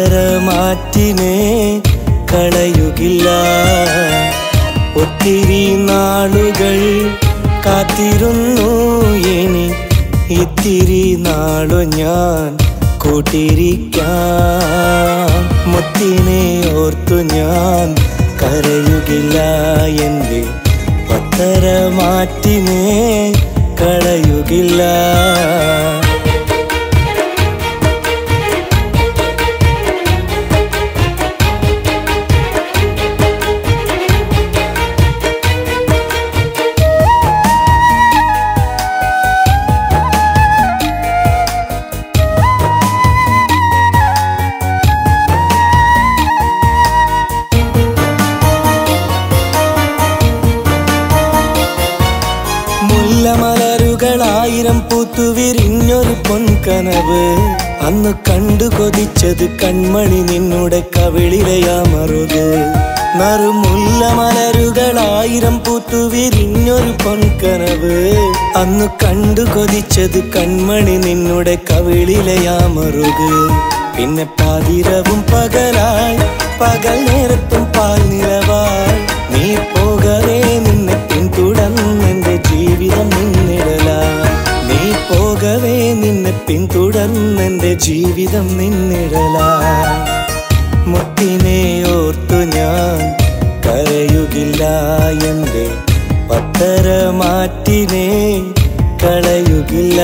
പത്തരമാറ്റിനെ കളയുകില്ല ഒത്തിരി നാളുകൾ കാത്തിരുന്നു ഇനി ഇത്തിരി നാളു ഞാൻ കൂട്ടിരിക്കാം മുത്തിനെ ഓർത്തു ഞാൻ കരയുകില്ല എൻ്റെ പത്തരമാറ്റിനെ കളയുകില്ല മുല്ലമലരുകളായിരം പൂത്തുവിരിഞ്ഞൊരു പൊൻകനവ് അന്ന് കണ്ടു കൊതിച്ചത് കൺമണി നിന്നുടെ കവിളിലയാമറുത് നറുമുല്ലമലരുകളായിരം പൂത്തുവിരിഞ്ഞൊരു പൊൻകനവ് അന്ന് കണ്ടു കൊതിച്ചത് കൺമണി നിന്നുടെ കവിളിലയാമറുത് പിന്നെ പാതിരവും പകലായി പകൽ നേരത്തും പാൽ നിലവായി നീ പോകവേ നിന്നെ പിന്തുടർന്നെന്റെ ജീവിതം നിന്നിടലായി നീ പോകവേ നിന്നെ പിന്തുടർന്നെന്റെ ജീവിതം നിന്നിടലായി മുത്തിനെ ഓർത്തു ഞാൻ കരയുകില്ല എൻ്റെ പത്തരമാറ്റിനെ കളയുകില്ല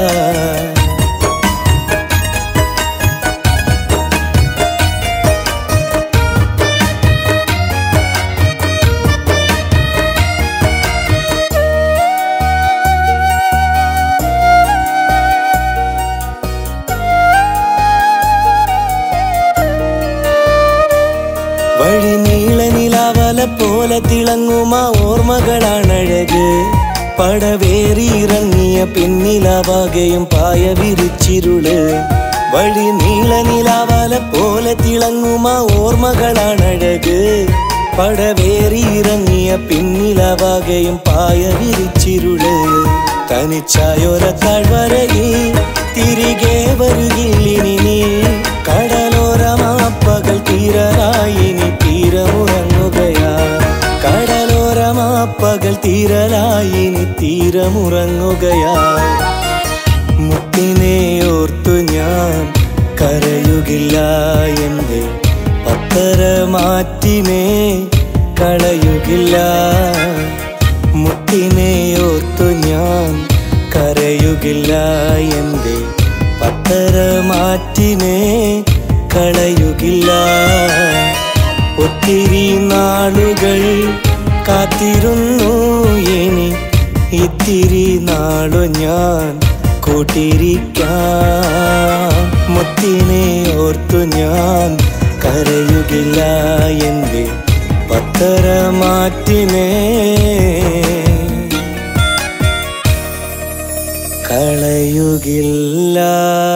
വഴി നീളനിലാവല പോലെ തിളങ്ങുമാ ഓർമ്മകളാണഴക് പടവേറിയിറങ്ങിയ പിന്നിലാവാകയും പായ വിരിച്ചിരുള് വഴി നീളനിലാവല പോലെ തിളങ്ങുമാ ഓർമ്മകളാണഴക് പടവേറിയിറങ്ങിയ പിന്നിലാവാകയും പായ വിരിച്ചിരുള് തനിച്ചായൊര താഴ്വരയിൽ തിരികെ വരുകില്ലിനി നീ കടലോരമാപ്പകൽ തീരലായി നീ തീരമുറങ്ങുകയാ കടലോരമാപ്പകൽ തീരലായി നീ തീരമുറങ്ങുകയാ മുത്തിനെ ഓർത്തു ഞാൻ കരയുകില്ല എൻ്റെ പത്തരമാറ്റിനെ കളയുകില്ല മുത്തിനെ ഓർത്തു ഞാൻ കരയുകില്ല എൻ്റെ പത്തരമാറ്റിനെ കളയുകില്ല ഒത്തിരി നാളുകൾ കാത്തിരുന്നു ഇനി ഇത്തിരി നാളു ഞാൻ കൂട്ടിരിക്കാം മുത്തിനെ ഓർത്തു ഞാൻ കരയുകില്ല എൻ്റെ പത്തരമാറ്റിനെ കളയുകില്ല